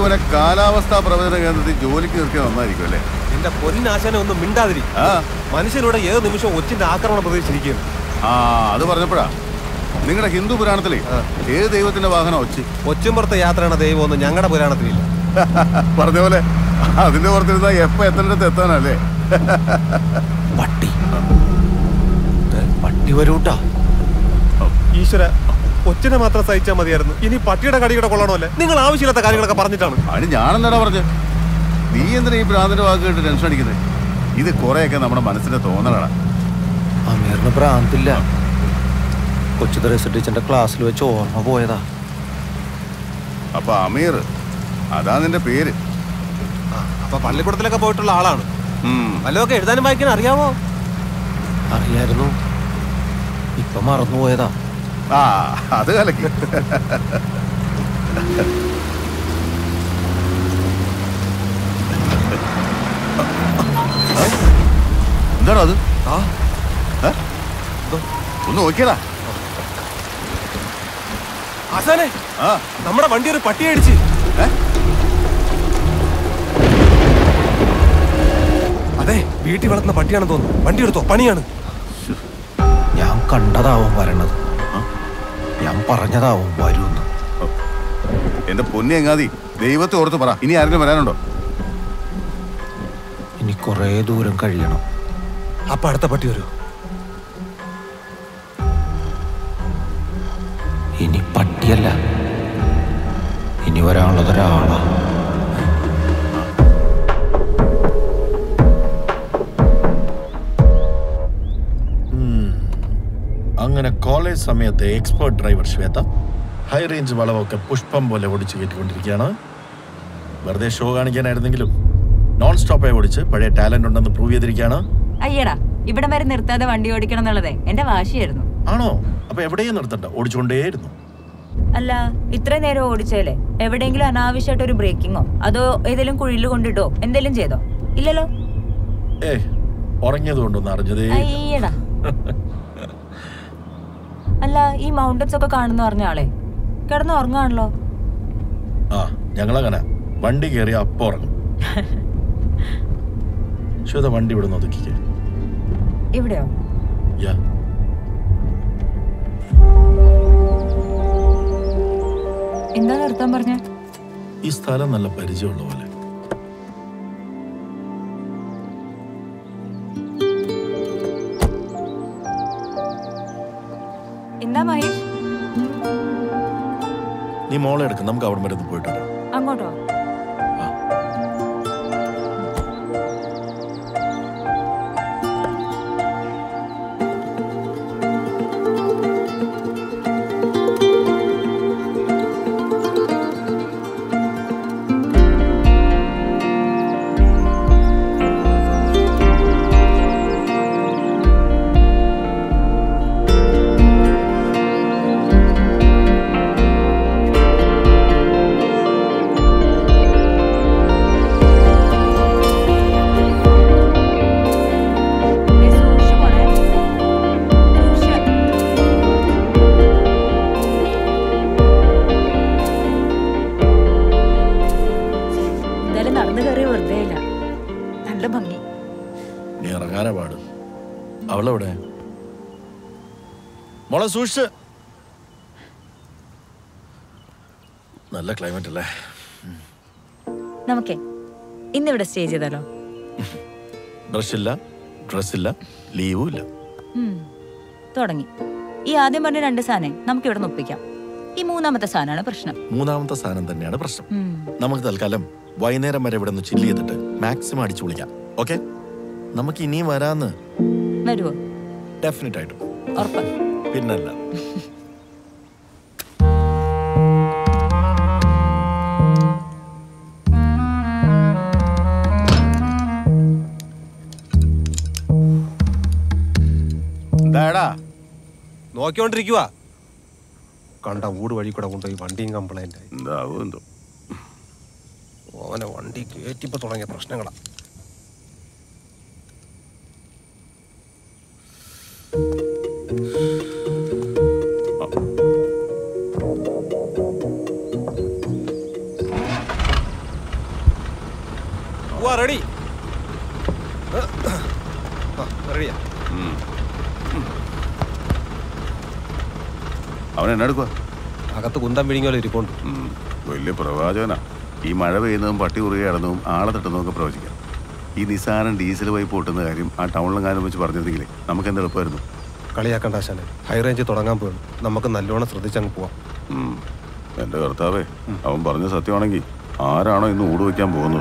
അവനെ കാലാവസ്ഥാ പ്രവചന കേന്ദ്രത്തിൽ ജോലിക്ക് നിർത്തിയ നന്നായിരിക്കും അല്ലേ എന്റെ പൊന്നാശാനെ ഒന്നും മിണ്ടാതിരി ആ മനുഷ്യനോട് ഏത് നിമിഷവും ഒച്ചിന്റെ ആക്രമണം പ്രതീക്ഷിച്ചിരിക്കുകയാണ് ആ അത് പറഞ്ഞപ്പോഴാ നിങ്ങളുടെ ഹിന്ദു പുരാണത്തിലെ ഏത് ദൈവത്തിന്റെ വാഹനം ഒച്ചി ഒച്ചുംപുറത്തെ യാത്രയാണ് ദൈവമൊന്നും ഞങ്ങളുടെ പുരാണത്തിലില്ല പറഞ്ഞ പോലെ അതിന്റെ പുറത്തിരുന്ന എപ്പ എത്തേണ്ടടുത്ത് എത്താനല്ലേ പട്ടി ദേ, പട്ടി വരൂട്ടാ ഈശ്വര ഒച്ചിനെ മാത്രം സഹിച്ചാൽ മതിയായിരുന്നു ഇനി പട്ടിയുടെ കടിയുടെ കൊള്ളണമല്ലേ നിങ്ങൾ ആവശ്യമില്ലാത്ത കാര്യങ്ങളൊക്കെ പറഞ്ഞിട്ടാണ് അതിന് ഞാനെന്താടാ പറഞ്ഞ നീ എന്തിനാ ഈ ഭ്രാന്തിന്റെ വാക്ക് കേട്ട് ടെൻഷൻ അടിക്കുന്നത് ഇത് കുറെയൊക്കെ നമ്മുടെ മനസ്സിന്റെ തോന്നലാണ് അമീറിന് ഭ്രാന്തില്ല കൊച്ചു തെരേസ ടീച്ചറിന്റെ ക്ലാസ്സിൽ വെച്ച് ഓർമ്മ പോയതാ അപ്പൊ അമീർ അതാ നിന്റെ പേര് അപ്പൊ പള്ളിക്കൂടത്തിലൊക്കെ പോയിട്ടുള്ള ആളാണ് ഉം. വല്ലതൊക്കെ എഴുതാനും വായിക്കാനും അറിയാമോ അറിയായിരുന്നു ഇപ്പൊ മറന്നുപോയതാ ആ അത് കലക്കി എന്താണോ അത് ആ ഏ? ഒന്ന് നോക്കിയടാ ആശാനെ ആ നമ്മുടെ വണ്ടി ഒരു പട്ടി അടിച്ച് ഏ? അതെ വീട്ടിൽ വളർത്തുന്ന പട്ടിയാണെന്ന് തോന്നുന്നു വണ്ടി എടുത്തോ പണിയാണ് ഞാൻ കണ്ടതാവും വരണത് ഞാൻ പറഞ്ഞതാവും വരൂന്ന് എന്റെ പൊന്നി എങ്ങാതി ദൈവത്തെ ഓർത്ത് പറ ഇനി ആരെങ്കിലും വരാനുണ്ടോ ഇനി കുറേ ദൂരം കഴിയണം അപ്പൊ അടുത്ത പട്ടി വരൂ ഇനി പട്ടിയല്ല ഇനി വരാനുള്ളത് ഒരാളാ അങ്ങനെ കോളേജ് സമയത്തെ expert driver Shweta high range വളവൊക്കെ പുഷ്പം പോലെ ഓടിച്ചു കയറ്റിക്കൊണ്ടിരിക്കുകയാണ് വെറുതെ ഷോ കാണിക്കാനായിരുന്നെങ്കിലും നോൺ സ്റ്റോപ്പായി ഓടിച്ച് പഴയ ടാലന്റ് ഉണ്ടെന്ന് പ്രൂവ് ചെയ്തിരിക്കുകയാണ് അയ്യടാ ഇവിടം വരെ നിർത്താതെ വണ്ടി ഓടിക്കണം എന്നുള്ളതേ എന്റെ വാശിയായിരുന്നു ആണോ അപ്പൊ എവിടെയും നിർത്തണ്ട ഓടിച്ചുകൊണ്ടേയിരുന്നു അല്ല ഇത്രയും നേരം ഓടിച്ചേലേ എവിടെയെങ്കിലും അനാവശ്യമായിട്ട് ഒരു ബ്രേക്കിങ്ങോ അതോ ഏതെങ്കിലും കുഴിയിൽ കൊണ്ടിട്ടോ എന്തെങ്കിലും ചെയ്തോ ഇല്ലല്ലോ ഏ ഉറങ്ങിയത് കൊണ്ടൊന്നും അറിഞ്ഞതേ ഇല്ല. അയ്യടാ അല്ല ഈ മൗണ്ടൻസ് ഒക്കെ കാണുന്ന പറഞ്ഞ ആളെ കിടന്ന് ഉറങ്ങാണല്ലോ ആ ഞങ്ങളങ്ങനെ വണ്ടി കയറി അപ്പൊ ഉറങ്ങും ശ്വേത വണ്ടി ഇവിടെ നിന്ന് ഒതുക്കിക്കേ ഇവിടെയോ യാ എന്താ നിർത്താൻ പറഞ്ഞ ഈ സ്ഥലം നല്ല പരിചയമുള്ള പോലെ എന്താ മഹേഷ് നീ മോളെ എടുക്കും നമുക്ക് അവിടെ വരെ ഒന്ന് പോയിട്ട് വരാം അങ്ങോട്ടോ ദേ സൂക്ഷിച്ച് പോണേ. സൂക്ഷിച്ച്. എന്തായാലും നടന്നു കയറി വെറുതെ ഇല്ല നല്ല ഭംഗി നീ ഇറങ്ങാനാ പാട് അവളെവിടെ മോളെ സൂക്ഷിച്ച് നല്ല ക്ലൈമറ്റ് അല്ലേ നമുക്കേ ഇന്നിവിടെ സ്റ്റേ ചെയ്താലോ ബ്രഷ് ഇല്ല ഡ്രസ് ഇല്ല ലീവും ഇല്ല ഉം. തുടങ്ങി ഈ ആദ്യം പറഞ്ഞ രണ്ട് സാധനം നമുക്ക് ഇവിടെ നിന്ന് ഒപ്പിക്കാം ഈ മൂന്നാമത്തെ സാധനമാണ് പ്രശ്നം മൂന്നാമത്തെ സാധനം തന്നെയാണ് പ്രശ്നം ഉം. നമുക്ക് തൽക്കാലം വൈകുന്നേരം വരെ ഇവിടെ ഒന്ന് ചില്ല് ചെയ്തിട്ട് മാക്സിമം അടിച്ചു വിളിക്കാം ഓക്കെ നമുക്ക് ഇനിയും വരാന്ന് വരുവോ ഡെഫിനറ്റ് ആയിട്ടും ഉറപ്പ് പിന്നല്ല എന്താടാ നോക്കിക്കൊണ്ടിരിക്കുക കണ്ട ഊട് വഴി കൂടെ കൊണ്ടുപോയി വണ്ടിയും കംപ്ലൈന്റ് ആയി എന്താവും എന്തോ ഓനെ വണ്ടി കയറ്റിപ്പോ തുടങ്ങിയ പ്രശ്നങ്ങളാ പോവാ റെഡി റെഡിയാ അവൻ എന്നെ എടുക്കുക അകത്ത് കുന്തം വിഴിഞ്ഞോലെ ഇരിപ്പുണ്ട് വലിയ പ്രവാചകനാ ഈ മഴ പെയ്യുന്നതും പട്ടി കുറുകെ കിടന്നതും ആളെ തട്ടുന്നതും ഒക്കെ പ്രവചിക്കാം ഈ നിസാരം ഡീസൽ പൈപ്പ് പൊട്ടുന്ന കാര്യം ആ ടൗണിലെങ്ങാനും വെച്ച് പറഞ്ഞിരുന്നെങ്കിലേ നമുക്ക് എന്ത് എളുപ്പമായിരുന്നു കളിയാക്കണ്ട ആശാനെ ഹൈ റേഞ്ച് തുടങ്ങാൻ പോകണം നമുക്ക് നല്ലോണം ശ്രദ്ധിച്ചങ്ങ് പോവാം ഉം. എന്റെ കർത്താവേ അവൻ പറഞ്ഞ സത്യമാണെങ്കിൽ ആരാണോ ഇന്ന് ഊട് വയ്ക്കാൻ പോകുന്നത്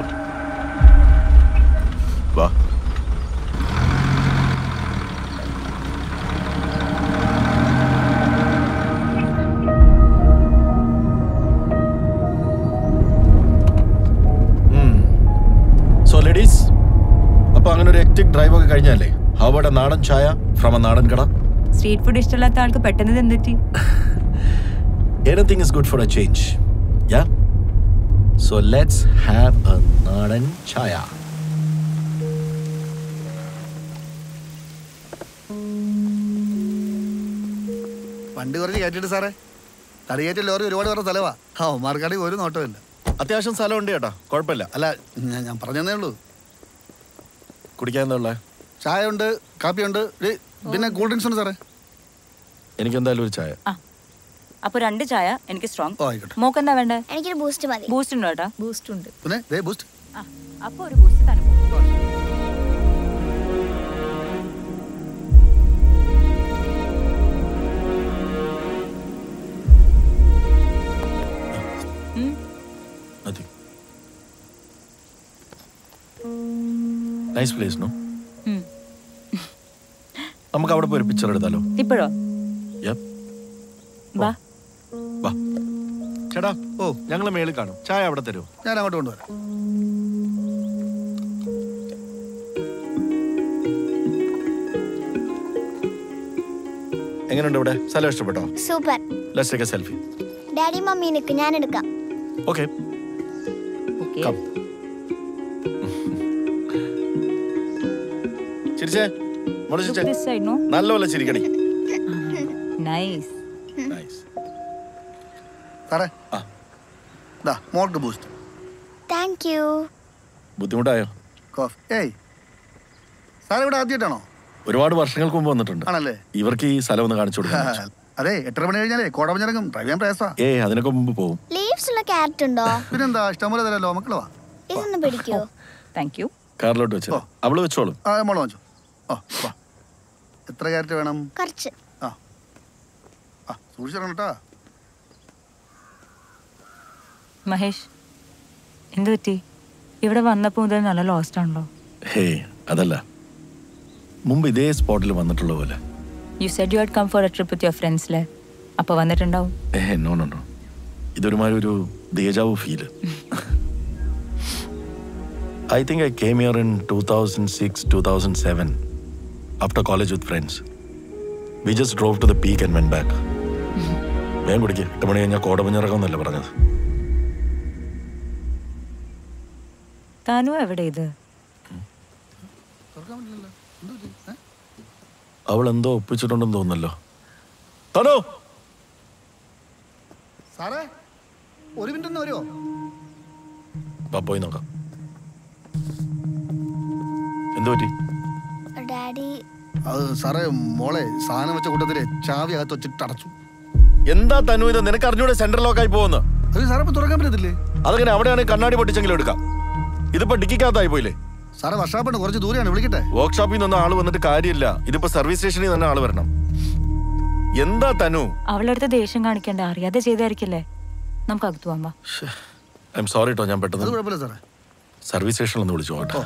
വാ സോ ലേഡീസ് അപ്പൊ അങ്ങനെ ഒരു എക്റ്റിക് ഡ്രൈവ് ഒക്കെ കഴിഞ്ഞല്ലേ ഹവയുടെ നാടൻ ചായ ഫ്രം എ നാടൻ കട സ്ട്രീറ്റ് ഫുഡ് ഇഷ്ടമില്ലാത്ത ആൾക്ക് പെട്ടെന്ന് ഇത് എന്തെറ്റി anything is good for a change ya so let's have a nadan chaya വണ്ടി കുറച്ച് കയറ്റിട്ട് സാറേ തടിയേറ്റ ലോറി ഒരുപാട് പേരുടെ സ്ഥലവാ ആ മാർക്കാടി ഒരു നോട്ടമില്ല അത്യാവശ്യം സ്ഥലമുണ്ട് ചേട്ടാ കുഴപ്പമില്ല അല്ല ഞാൻ ഞാൻ പറഞ്ഞതേ ഉള്ളൂ കുടിക്കാൻ എന്താ ഉള്ളേ ചായ ഉണ്ട് കാപ്പിയുണ്ട് ഏ, പിന്നെ കൂൾ ഡ്രിങ്ക്സ് ഉണ്ട് സാറേ എനിക്ക് എന്തായാലും ഒരു ചായ ആ അപ്പൊ രണ്ട് ചായ എനിക്ക് സ്ട്രോങ് ഓ ആയിക്കോട്ടെ മോക്ക് എന്താ വേണ്ടേ എനിക്കൊരു ബൂസ്റ്റ് മതി ബൂസ്റ്റ് ഉണ്ടോ ഏട്ടാ ബൂസ്റ്റ് ഉണ്ട് പിന്നെ ദേ ബൂസ്റ്റ് ആ അപ്പൊ ഒരു ബൂസ്റ്റ് തന്നെ മതി നൈസ് പ്ലേസ് നോ ഉം. നമുക്ക് അവിടെ പോയി ഒരു പിക്ചർ എടുത്താലോ ഇപ്പോഴോ Yep. വാ വാ ചേട്ടാ ഓ ഞങ്ങൾ മേളിൽ കാണും ചായ അവിടെ തരുമോ ഞാൻ അങ്ങോട്ട് കൊണ്ടുവരാം എങ്ങനെയുണ്ട് ഇവിടെ സ്ഥലം ഇഷ്ടപ്പെട്ടോ super let's take a selfie daddy mummy നിക്ക് ഞാൻ എടുക്കാം ഓക്കെ ഓക്കെ കം ചിരിച്ചേ മോളെ ചിരിച്ചേ ദിസ് സൈഡ് നോ നല്ലപോലെ ചിരിക്കണി നൈസ് നൈസ് സാറേ ആ ദാ മോൾക്ക് ബൂസ്റ്റ് താങ്ക് യു ബുദ്ധിമുട്ടായോ കോഫ് ഏയ് സാറേ ഇവിടെ ആദ്യമായിട്ടാണോ ഒരുപാട് വർഷങ്ങൾക്ക് മുമ്പ് വന്നിട്ടുണ്ട് ആണല്ലേ ഇവർക്ക് ഈ സ്ഥലം ഒന്ന് കാണിച്ചു കൊടുക്കാം അതെ എട്ടര മണി കഴിഞ്ഞാലേ കോടമഞ്ഞിറങ്ങും ഡ്രൈവ് ചെയ്യാൻ പ്രയാസാ ഏ അതിനൊക്കെ മുമ്പ് പോവും ലീവ്സ് ഉള്ള ക്യാരറ്റ് ഉണ്ടോ പിന്നെന്താ ഇഷ്ടംപോലെ തരല്ലോ മക്കള് വാ ഇതൊന്ന് പിടിക്കോ താങ്ക് യു കാറിലോട്ട് വെച്ചു ഓ. അവള് വെച്ചോളും ആ മോള് വാങ്ങിച്ചോ ഓ വാ എത്ര ക്യാരറ്റ് വേണം കുറച്ച് ആ ആ സൂക്ഷിച്ചിറങ്ങണം കേട്ടാ മഹേഷ് എന്ത് പറ്റി ഇവിടെ വന്നപ്പോൾ മുതൽ നല്ല ലോസ്റ്റ് ആണല്ലോ ഹേ അതല്ല മുമ്പ് ഇതേ സ്പോട്ടിൽ വന്നിട്ടുള്ള പോലെ you said you had come for a trip with your ഫ്രണ്ട്സിലെ അപ്പോൾ വന്നിട്ടുണ്ടാവും ഏ നോ നോ നോ ഇതൊരുമാതിരി ഒരു deja vu feel I think I came here in two thousand six two thousand seven after college with friends we just drove to the peak and went back വേഗം കുടിക്കുക എട്ട് മണി കഴിഞ്ഞാൽ കോടമഞ്ഞിറങ്ങുന്നല്ലേ പറഞ്ഞത് താനു എവിടെ ഇത് അവൾ എന്തോ ഒപ്പിച്ചിട്ടുണ്ടെന്ന് തോന്നുന്നല്ലോ തനോ സാറേ ഒരു മിനിറ്റ് ഒന്ന് വരുമോ വാ പോയി നോക്കാം എന്തു പറ്റി ഡാഡി അത് സാറേ മോളെ സാധനം വെച്ച കൂട്ടത്തില് ചാവി അകത്ത് വെച്ചിട്ട് അടച്ചു എന്താ തനു ഇത് നിനക്ക് അറിഞ്ഞൂടെ സെൻട്രൽ ലോക്കായി പോകുന്നു അത് സാറേ ഇപ്പൊ തുറക്കാൻ പറ്റത്തില്ലേ അതങ്ങനെ അവിടെയാണെങ്കിൽ കണ്ണാടി പൊട്ടിച്ചെങ്കിലും എടുക്കാം ഇതിപ്പോ ഡിക്കിക്കകത്തായി പോയില്ലേ സാറേ വർഷാപ്പുണ്ട് കുറച്ച് ദൂരെയാണ് വിളിക്കട്ടെ വർക്ക്ഷോപ്പിൽ നിന്ന് ആള് വന്നിട്ട് കാര്യമില്ല ഇതിപ്പോ സർവീസ് സ്റ്റേഷനിൽ തന്നെ ആള് വരണം എന്താ തനു അവളടുത്ത് ദേഷ്യം കാണിക്കണ്ട അറിയാതെ ചെയ്തായിരിക്കില്ലേ നമുക്ക് അകത്തു പോവാം വാ ഐ എം സോറി കേട്ടോ ഞാൻ അത് പെട്ടെന്ന് കുഴപ്പമില്ല സാറേ സർവീസ് സ്റ്റേഷനിൽ ഒന്ന് വിളിച്ചു കേട്ടോ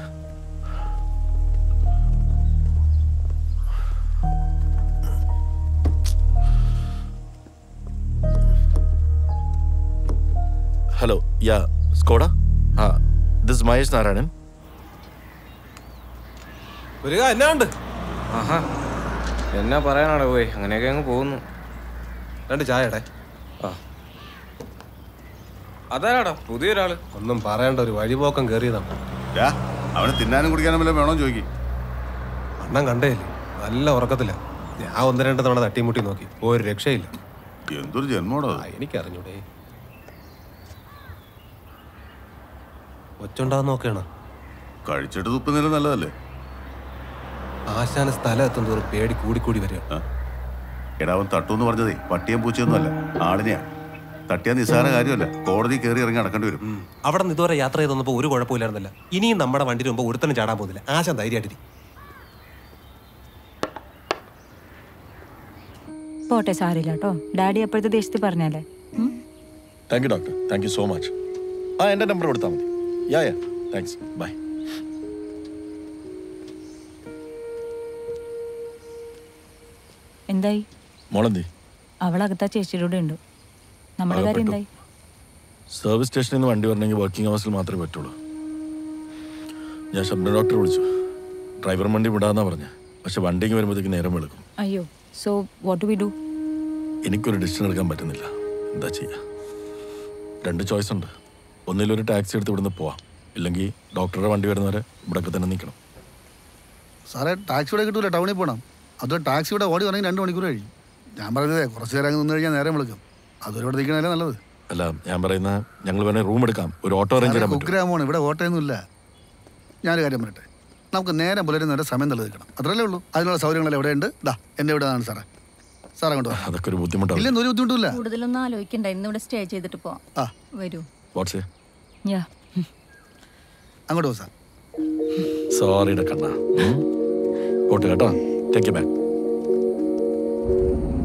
hello yeah Skoda ah this Mahesh Narayanan ഒരു എന്നാണ്ട് ആഹാ എന്നാ പറയാനാടാ പോയി അങ്ങനെയൊക്കെ അങ്ങ് പോകുന്നു രണ്ട് ചായയുടെ ആ അതാരാടാ പുതിയൊരാള് ഒന്നും പറയണ്ട ഒരു വഴിപോക്കം കയറിയതാണ് ഡാ, അവന് തിന്നാനും കുടിക്കാനും വല്ലതും വേണോ ചോദിക്കും അണ്ണം കണ്ടേയില്ലേ നല്ല ഉറക്കത്തില്ല ഞാൻ ഒന്ന് രണ്ട് തവണ തട്ടിമുട്ടി നോക്കി ഒരു രക്ഷയില്ല എന്തൊരു ജന്മോടോ ആ എനിക്കറിഞ്ഞൂടെ ഒച്ചുണ്ടാന്ന് നോക്കണം കഴിച്ചിട്ട് തുപ്പുന്നതിലും നല്ലതല്ലേ ആശാന സ്ഥലം എത്തും തോറും പേടി കൂടിക്കൂടി വരിക എടാ അവൻ തട്ടൂന്ന് പറഞ്ഞതേ പട്ടിയും പൂച്ചയൊന്നും അല്ല ആളിനെയാ തട്ടിയാ നിസ്സാര കാര്യമല്ല കോടതി കയറി ഇറങ്ങി നടക്കേണ്ടി വരും അവിടെ നിന്ന് ഇതുവരെ യാത്ര ചെയ്ത് വന്നപ്പോൾ ഒരു കുഴപ്പമില്ലായിരുന്നല്ല ഇനിയും നമ്മുടെ വണ്ടിയിൽ മുമ്പ് ഒരുത്തനും ചാടാൻ പോകുന്നില്ല ആശാൻ ധൈര്യമായിട്ടിരി പോട്ടെ സാറില്ല കേട്ടോ ഡാഡി അപ്പോഴത്തെ ദേശത്ത് പറഞ്ഞല്ലേ ഉം? Thank you doctor thank you so much ആ എൻ്റെ നമ്പർ കൊടുത്താൽ മതി യാ യാ താങ്ക്സ് ബൈ എന്തായി മോളെന്തി അവളകത്താ ചേച്ചിയുടെ കൂടെ ഉണ്ട് നമ്മുടെ കാര്യം അകപ്പെട്ടു. എന്തായി സർവീസ് സ്റ്റേഷനിൽ നിന്ന് വണ്ടി വരണമെങ്കിൽ വർക്കിംഗ് അവേഴ്സിൽ മാത്രമേ പറ്റുള്ളൂ ഞാൻ ശബ്ദ ഡോക്ടറെ വിളിച്ചു ഡ്രൈവർ വണ്ടി വിടാന്നാ പറഞ്ഞ പക്ഷെ വണ്ടിക്ക് വരുമ്പോഴത്തേക്ക് നേരം വെളുക്കും അയ്യോ സോ വാട്ട് വി ഡു എനിക്കൊരു ഡിസിഷൻ എടുക്കാൻ പറ്റുന്നില്ല എന്താ ചെയ്യുക രണ്ട് ചോയ്സ് ഉണ്ട് ഒന്നിലൊരു ടാക്സി എടുത്ത് ഇവിടുന്ന് പോവാം ഇല്ലെങ്കിൽ ഡോക്ടറുടെ വണ്ടി വരുന്നവരെ ഇവിടെയൊക്കെ തന്നെ നിൽക്കണം സാറേ ടാക്സി ഇവിടെ കിട്ടൂല ടൗണിൽ പോകണം അത് ടാക്സി ഇവിടെ ഓടി വരണമെങ്കിൽ രണ്ട് മണിക്കൂർ കഴിയും ഞാൻ പറഞ്ഞതേ കുറച്ച് നേരം അങ്ങ് നിന്ന് കഴിഞ്ഞാൽ നേരം വിളിക്കും അതൊരു ഇവിടെ നിൽക്കണല്ലേ നല്ലത് അല്ല ഞാൻ പറയുന്ന ഞങ്ങൾ വേണേൽ റൂം എടുക്കാം ഒരു ഓട്ടോ അറേഞ്ച് ചെയ്യാൻ പറ്റും കുഗ്രാമമാണ് ഇവിടെ ഓട്ടയൊന്നുമില്ല ഞാനൊരു കാര്യം പറയട്ടെ നമുക്ക് നേരം പുലരുന്നവരെ സമയം നിലനിൽക്കണം അത്രയല്ലേ ഉള്ളൂ അതിനുള്ള സൗകര്യങ്ങൾ എവിടെയുണ്ട് ദാ എൻ്റെ ഇവിടെ ആണ് സാറേ സാറേ അങ്ങോട്ട് വാ അതൊക്കെ ഒരു ബുദ്ധിമുട്ടാണ് ഇല്ലെന്ന് ഒരു ബുദ്ധിമുട്ടില്ല കൂടുതലൊന്നും ആലോചിക്കണ്ട ഇന്നിവിടെ സ്റ്റേ ചെയ്തിട്ട് പോവാം ആ വരൂ വാട്സേ യാ അങ്ങോട്ട് പോ സാർ സോറിയുടെ കണ്ണ പോട്ട് കേട്ടോ ടേക്ക് ബാക്ക്